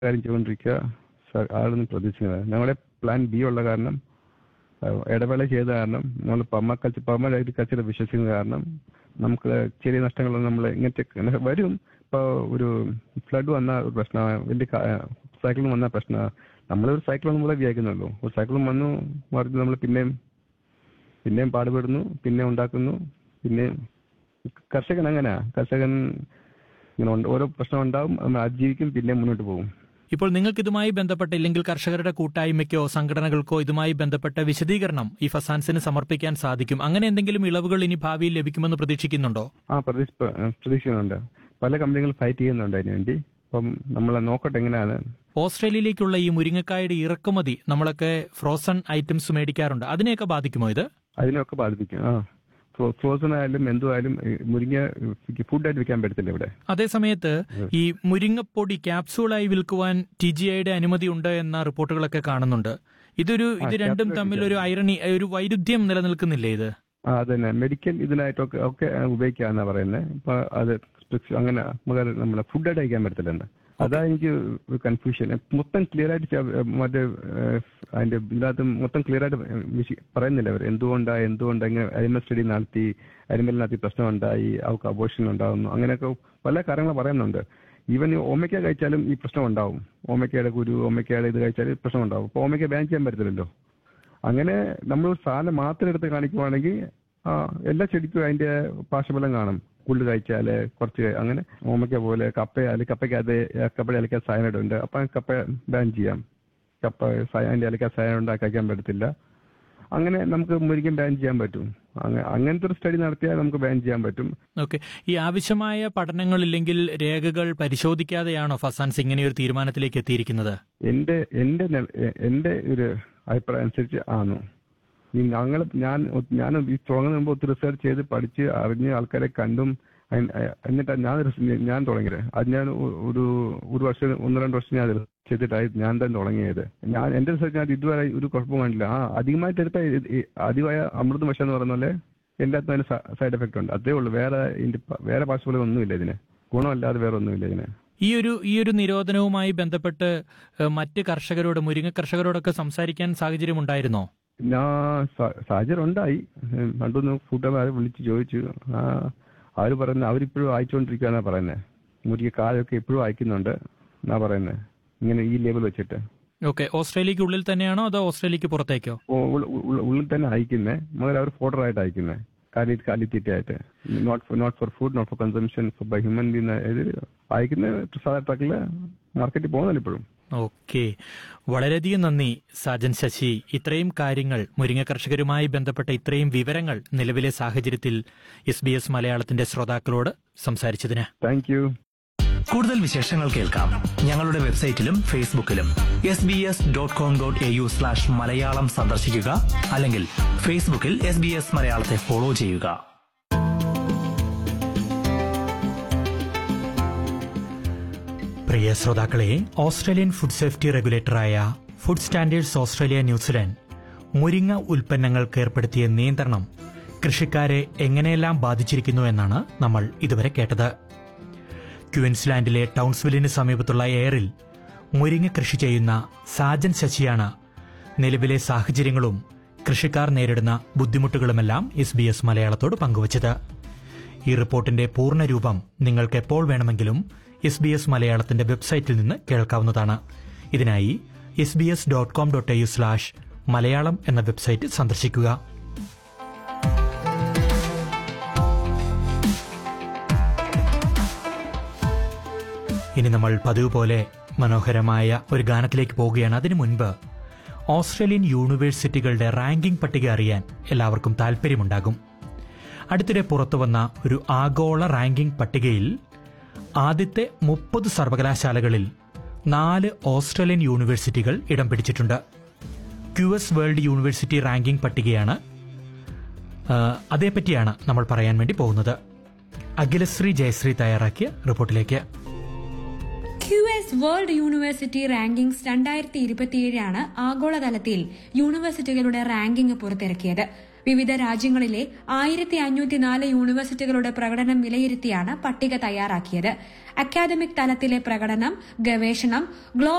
കാര്യം ചെയ്തുകൊണ്ടിരിക്കുക സ- ആളൊന്നും പ്രതീക്ഷിക്കുന്നത് ഞങ്ങളുടെ പ്ലാൻ ബി ഉള്ള കാരണം അഹ് ഇടവേള ചെയ്ത കാരണം നമ്മൾ പമ്മ കൾച്ചർ പമ്മ അഗ്രികൾച്ചർ വിശ്വസിക്കുന്ന കാരണം നമുക്ക് ചെറിയ നഷ്ടങ്ങളൊന്നും നമ്മൾ ഇങ്ങനത്തെ ഇങ്ങനെ വരും ഇപ്പോൾ ഒരു ഫ്ലഡ് വന്ന ഒരു പ്രശ്നമാണ് വലിയ സൈക്ലോൺ വന്ന പ്രശ്നമാണ് നമ്മളൊരു സൈക്ലോൺ നമ്മളെ വിചാരിക്കുന്നുള്ളൂ ഒരു സൈക്ലോൺ വന്നു മറിച്ച് നമ്മൾ പിന്നെയും പിന്നെയും പാടുപെടുന്നു പിന്നെ ഉണ്ടാക്കുന്നു പിന്നെ കർഷകൻ അങ്ങനെയാ കർഷകൻ ഇങ്ങനെ ഉണ്ട്. ഓരോ പ്രശ്നം ഉണ്ടാവും നമ്മൾ അതിജീവിക്കും പിന്നെ മുന്നോട്ട് പോകും ഇപ്പോൾ നിങ്ങൾക്ക് ഇതുമായി ബന്ധപ്പെട്ട ഇല്ലെങ്കിൽ കർഷകരുടെ കൂട്ടായ്മയ്ക്കോ സംഘടനകൾക്കോ ഇതുമായി ബന്ധപ്പെട്ട വിശദീകരണം ഈ ഫസാൻസിന് സമർപ്പിക്കാൻ സാധിക്കും അങ്ങനെ എന്തെങ്കിലും ഇളവുകൾ ഇനി ഭാവിയിൽ ലഭിക്കുമെന്ന് പ്രതീക്ഷിക്കുന്നുണ്ടോ ആ പ്രതീക്ഷ പ്രതീക്ഷിക്കുന്നുണ്ട് പല കമ്പനികൾ ഫൈറ്റ് ചെയ്യുന്നുണ്ട് അതിന് വേണ്ടി അപ്പം നമ്മൾ നോക്കട്ടെ എങ്ങനെയാണ് ഓസ്ട്രേലിയയിലേക്കുള്ള ഈ മുരിങ്ങക്കായുടെ ഇറക്കുമതി നമ്മളൊക്കെ ഫ്രോസൺ ഐറ്റംസ് മേടിക്കാറുണ്ട് അതിനെയൊക്കെ ബാധിക്കുമോ ഇത് അതിനൊക്കെ ബാധിപ്പിക്കും ആ ഫ്രോസൺ ആയാലും എന്തുമായാലും ഈ മുരിങ്ങ ഫുഡായിട്ട് വെക്കാൻ പറ്റത്തില്ല ഇവിടെ അതേസമയത്ത് ഈ മുരിങ്ങപ്പൊടി ക്യാപ്സൂളായി വിൽക്കുവാൻ ടി ജി ഐയുടെ അനുമതി ഉണ്ട് എന്ന റിപ്പോർട്ടുകളൊക്കെ കാണുന്നുണ്ട് ഇതൊരു ഇത് രണ്ടും capsule തമ്മിൽ ഒരു ഐറണി ഒരു വൈരുദ്ധ്യം നിലനിൽക്കുന്നില്ലേ ഇത് ആ അതന്നെ മെഡിക്കൽ ഇതിനായിട്ടൊക്കെ ഒക്കെ ഉപയോഗിക്കാന്നാ പറയുന്നത് ഇപ്പൊ അത് സ്ട്രിക്സ് അങ്ങനെ നമുക്ക് നമ്മളെ ഫുഡായിട്ട് കഴിക്കാൻ പറ്റത്തില്ല അതാ എനിക്ക് ഒരു കൺഫ്യൂഷൻ മൊത്തം ക്ലിയർ ആയിട്ട് ചെ- മറ്റേ ഏഹ്, അതിന്റെ ഇതിനകത്ത് മൊത്തം ക്ലിയർ ആയിട്ട് വിശി- പറയുന്നില്ല അവർ എന്തുകൊണ്ടാ എന്തുകൊണ്ടാ ഇങ്ങനെ അനിമൽ സ്റ്റഡി നടത്തി അനിമലിനകത്ത് ഈ പ്രശ്നം ഉണ്ടായി അവർക്ക് അബോഷൻ ഉണ്ടാകുന്നു അങ്ങനെയൊക്കെ പല കാര്യങ്ങൾ പറയുന്നുണ്ട് ഈവൻ ഓമയ്ക്ക കഴിച്ചാലും ഈ പ്രശ്നം ഉണ്ടാവും ഓമയ്ക്കയുടെ കുരു ഓമയ്ക്കയുടെ ഇത് കഴിച്ചാൽ പ്രശ്നം ഉണ്ടാവും അപ്പൊ ഓമയ്ക്ക ബാൻ ചെയ്യാൻ പറ്റത്തില്ലല്ലോ അങ്ങനെ നമ്മൾ ഒരു സാധനം മാത്രം എടുത്ത് കാണിക്കുവാണെങ്കിൽ ആ എല്ലാ ചെടിക്കും അതിന്റെ പാർശ്വഫലം കാണും പുല്ല് കഴിച്ചാല് കുറച്ച് അങ്ങനെ ഓമയ്ക്ക പോലെ കപ്പ അല്ലെങ്കിൽ കപ്പയ്ക്കകത്ത് കപ്പയുടെ ഇലയ്ക്കകത്ത് സയനൈഡ് ഉണ്ട് അപ്പൊ കപ്പ ബാൻ ചെയ്യാം കപ്പ സയ- അതിന്റെ ഇലയ്ക്കകത്ത് സയനൈഡ് ഉണ്ടാക്കി കഴിക്കാൻ പറ്റത്തില്ല അങ്ങനെ നമുക്ക് മുരിക്കും ബാൻ ചെയ്യാൻ പറ്റും അങ്ങ- അങ്ങനത്തെ ഒരു സ്റ്റഡി നടത്തിയാൽ നമുക്ക് ബാൻ ചെയ്യാൻ പറ്റും ഓക്കെ ഈ ആവശ്യമായ പഠനങ്ങളില്ലെങ്കിൽ രേഖകൾ പരിശോധിക്കാതെയാണോ ഫസാൻസ് ഇങ്ങനെ ഒരു തീരുമാനത്തിലേക്ക് എത്തിയിരിക്കുന്നത് എന്റെ എന്റെ നെ- എ- എന്റെ ഒരു അഭിപ്രായം അനുസരിച്ച് ആണ് ഈ ഞങ്ങൾ ഞാൻ ഞാൻ ഈ തുടങ്ങുന്ന മുമ്പ് ഒത്തിരി റിസർച്ച് ചെയ്ത് പഠിച്ച് അറിഞ്ഞ് ആൾക്കാരെ കണ്ടും അയിൻ- അ- എന്നിട്ടാ ഞാൻ റിസ- ഞാൻ തുടങ്ങിയത് അത് ഞാൻ ഒ- ഒരു ഒരു വർഷം ഒന്ന് രണ്ട് വർഷം ഞാൻ റിസർച്ച് ചെയ്തിട്ടായി ഞാൻ തന്നെ തുടങ്ങിയത് ഞാൻ എന്റെ റിസർച്ച് ഞാൻ ഇതുവരെ ഒരു കുഴപ്പം കണ്ടില്ല ആ അധികമായിട്ട് എടുത്ത ഈ- ഈ അധികമായ അമൃത വിഷം എന്ന് പറയുന്ന പോലെ എന്റെ അകത്ത് അതിന് സൈഡ് എഫക്ട് ഉണ്ട് അതേ ഉള്ളൂ വേറെ ഇതിന്റെ പ- വേറെ പാർശ്വഫലം ഒന്നുമില്ല ഇതിന് ഗുണമല്ലാതെ വേറെ ഒന്നുമില്ല ഇതിന് ഈ ഒരു ഈ ഒരു നിരോധനവുമായി ബന്ധപ്പെട്ട് ഏഹ്, മറ്റ് കർഷകരോട് മുരിങ്ങ കർഷകരോടൊക്കെ സംസാരിക്കാൻ സാഹചര്യം ഉണ്ടായിരുന്നോ ഞാൻ സ- സാഹചര്യം ഉണ്ടായി ഉം, രണ്ടുമൂന്ന് കൂട്ടുകാരെ വിളിച്ച് ചോദിച്ചു ആ അവര് പറയുന്നത് അവരിപ്പോഴും വായിച്ചുകൊണ്ടിരിക്കുകയെന്നാ പറയുന്നത് മുരിക കാലൊക്കെ ഇപ്പോഴും അയക്കുന്നുണ്ട് എന്നാ പറയുന്നത് ഇങ്ങനെ ഈ ലേബൽ വെച്ചിട്ട് ഓക്കെ ഓസ്ട്രേലിയക്ക് ഉള്ളിൽ തന്നെയാണോ അതോ ഓസ്ട്രേലിയക്ക് പുറത്തേക്കോ ഉ- ഉള്ള- ഉള്ള- ഉള്ളിൽ തന്നെ അയക്കുന്നേ മगर അവർ ഫോർഡർ ആയിട്ട് അയക്കുന്നത് കാലി കാലിത്തീറ്റയായിട്ട് not for not for food not for consumption for by human being ഇത് അയക്കുന്ന സാധാരണ ട്രക്കില് മാർക്കറ്റിൽ പോകുന്നില്ല ഇപ്പോഴും ഓക്കെ വളരെയധികം നന്ദി സാജൻ ശശി ഇത്രയും കാര്യങ്ങൾ മുരിങ്ങ കർഷകരുമായി ബന്ധപ്പെട്ട ഇത്രയും വിവരങ്ങൾ നിലവിലെ സാഹചര്യത്തിൽ എസ് ബി എസ് മലയാളത്തിന്റെ ശ്രോതാക്കളോട് സംസാരിച്ചതിന് താങ്ക് യു കൂടുതൽ വിശേഷങ്ങൾ കേൾക്കാം ഞങ്ങളുടെ വെബ്സൈറ്റിലും ഫേസ്ബുക്കിലും S B S dot com dot A U slash Malayalam സന്ദർശിക്കുക അല്ലെങ്കിൽ ഫേസ്ബുക്കിൽ എസ് ബി എസ് മലയാളത്തെ ഫോളോ ചെയ്യുക പ്രിയ ശ്രോതാക്കളെ ഓസ്ട്രേലിയൻ ഫുഡ് സേഫ്റ്റി റെഗുലേറ്ററായ ഫുഡ് സ്റ്റാൻഡേർഡ്സ് ഓസ്ട്രേലിയ ന്യൂസിലാൻഡ് മുരിങ്ങ ഉൽപ്പന്നങ്ങൾക്ക് ഏർപ്പെടുത്തിയ നിയന്ത്രണം കൃഷിക്കാരെ എങ്ങനെയെല്ലാം ബാധിച്ചിരിക്കുന്നു എന്നാണ് നമ്മൾ ഇതുവരെ കേട്ടത് ക്യൂൻസ്ലാൻഡിലെ ടൗൺസ്വില്ലിന് സമീപത്തുള്ള എയറിൽ മുരിങ്ങ കൃഷി ചെയ്യുന്ന സാജൻ ശശിയാണ് നിലവിലെ സാഹചര്യങ്ങളും കൃഷിക്കാർ നേരിടുന്ന ബുദ്ധിമുട്ടുകളുമെല്ലാം എസ് ബി എസ് മലയാളത്തോട് പങ്കുവച്ചത് ഈ റിപ്പോർട്ടിന്റെ പൂർണ്ണരൂപം നിങ്ങൾക്ക് എപ്പോൾ വേണമെങ്കിലും എസ് ബി എസ് മലയാളത്തിന്റെ വെബ്സൈറ്റിൽ നിന്ന് കേൾക്കാവുന്നതാണ് ഇതിനായി S B S dot com dot U slash Malayalam എന്ന വെബ്സൈറ്റ് സന്ദർശിക്കുക ഇനി നമ്മൾ പതിവ് പോലെ മനോഹരമായ ഒരു ഗാനത്തിലേക്ക് പോവുകയാണ് അതിനു മുൻപ് ഓസ്ട്രേലിയൻ യൂണിവേഴ്സിറ്റികളുടെ റാങ്കിംഗ് പട്ടിക അറിയാൻ എല്ലാവർക്കും താല്പര്യമുണ്ടാകും അടുത്തിടെ പുറത്തുവന്ന ഒരു ആഗോള റാങ്കിംഗ് പട്ടികയിൽ ആദ്യത്തെ മുപ്പത് സർവകലാശാലകളിൽ നാല് ഓസ്ട്രേലിയൻ യൂണിവേഴ്സിറ്റികൾ ഇടം പിടിച്ചിട്ടുണ്ട് Q S world university ranking പട്ടികയാണ് ആ, അതേപ്പറ്റിയാണ് നമ്മൾ പറയാൻ വേണ്ടി പോകുന്നത് അഖിലശ്രീ ജയശ്രീ തയ്യാറാക്കിയ റിപ്പോർട്ടിലേക്ക് Q S world university rankings രണ്ടായിരത്തി ഇരുപത്തിയേഴാണ് ആഗോളതലത്തിൽ യൂണിവേഴ്സിറ്റികളുടെ റാങ്കിംഗ് പുറത്തിറക്കിയത് വിവിധ രാജ്യങ്ങളിലെ ആയിരത്തി അഞ്ഞൂറ്റിനാല് യൂണിവേഴ്സിറ്റികളുടെ പ്രകടനം വിലയിരുത്തിയാണ് പട്ടിക തയ്യാറാക്കിയത് അക്കാദമിക് തലത്തിലെ പ്രകടനം ഗവേഷണം ഗ്ലോബൽ